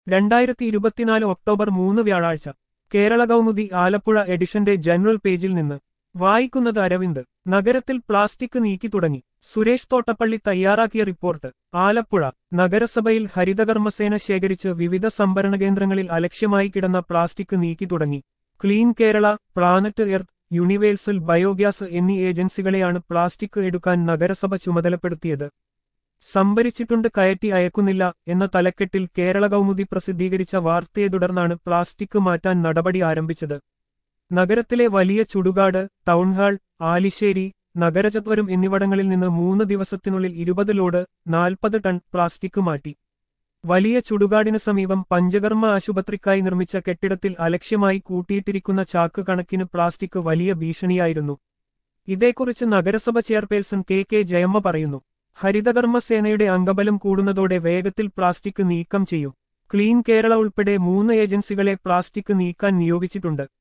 രണ്ടായിരത്തി ഇരുപത്തിനാല് ഒക്ടോബർ മൂന്ന് വ്യാഴാഴ്ച കേരള കൗമുദി ആലപ്പുഴ എഡിഷന്റെ ജനറൽ പേജിൽ നിന്ന് വായിക്കുന്നത് അരവിന്ദ് നഗരത്തിൽ പ്ലാസ്റ്റിക് നീക്കി തുടങ്ങി സുരേഷ് തോട്ടപ്പള്ളി തയ്യാറാക്കിയ റിപ്പോർട്ട് ആലപ്പുഴ നഗരസഭയിൽ ഹരിതകർമ്മസേന ശേഖരിച്ച് വിവിധ സംഭരണ കേന്ദ്രങ്ങളിൽ അലക്ഷ്യമായി കിടന്ന പ്ലാസ്റ്റിക് നീക്കി തുടങ്ങി clean Kerala planet earth universal biogas എന്നീ ഏജൻസികളെയാണ് പ്ലാസ്റ്റിക് എടുക്കാൻ നഗരസഭ ചുമതലപ്പെടുത്തിയത് സംഭരിച്ചിട്ടുണ്ട് കയറ്റി അയക്കുന്നില്ല എന്ന തലക്കെട്ടിൽ കേരള കൗമുദി പ്രസിദ്ധീകരിച്ച വാർത്തയെ തുടർന്നാണ് പ്ലാസ്റ്റിക് മാറ്റാൻ നടപടി ആരംഭിച്ചത് നഗരത്തിലെ വലിയ ചുടുകാട് ടൗൺഹാൾ ആലിശ്ശേരി നഗരചത്വരം എന്നിവിടങ്ങളിൽ നിന്ന് മൂന്ന് ദിവസത്തിനുള്ളിൽ ഇരുപത് ലോഡ് നാൽപ്പത് ടൺ പ്ലാസ്റ്റിക് മാറ്റി വലിയ ചുടുകാടിന് സമീപം പഞ്ചകർമ്മ ആശുപത്രിക്കായി നിർമ്മിച്ച കെട്ടിടത്തിൽ അലക്ഷ്യമായി കൂട്ടിയിട്ടിരിക്കുന്ന ചാക്ക് കണക്കിന് പ്ലാസ്റ്റിക് വലിയ ഭീഷണിയായിരുന്നു ഇതേക്കുറിച്ച് നഗരസഭ ചെയർപേഴ്സൺ കെ കെ ജയമ്മ പറയുന്നു ഹരിതകർമ്മ സേനയുടെ അംഗബലം കൂടുന്നതോടെ വേഗത്തിൽ പ്ലാസ്റ്റിക് നീക്കം ചെയ്യും ക്ലീൻ കേരള ഉൾപ്പെടെ മൂന്ന് ഏജൻസികളെ പ്ലാസ്റ്റിക് നീക്കാൻ നിയോഗിച്ചിട്ടുണ്ട്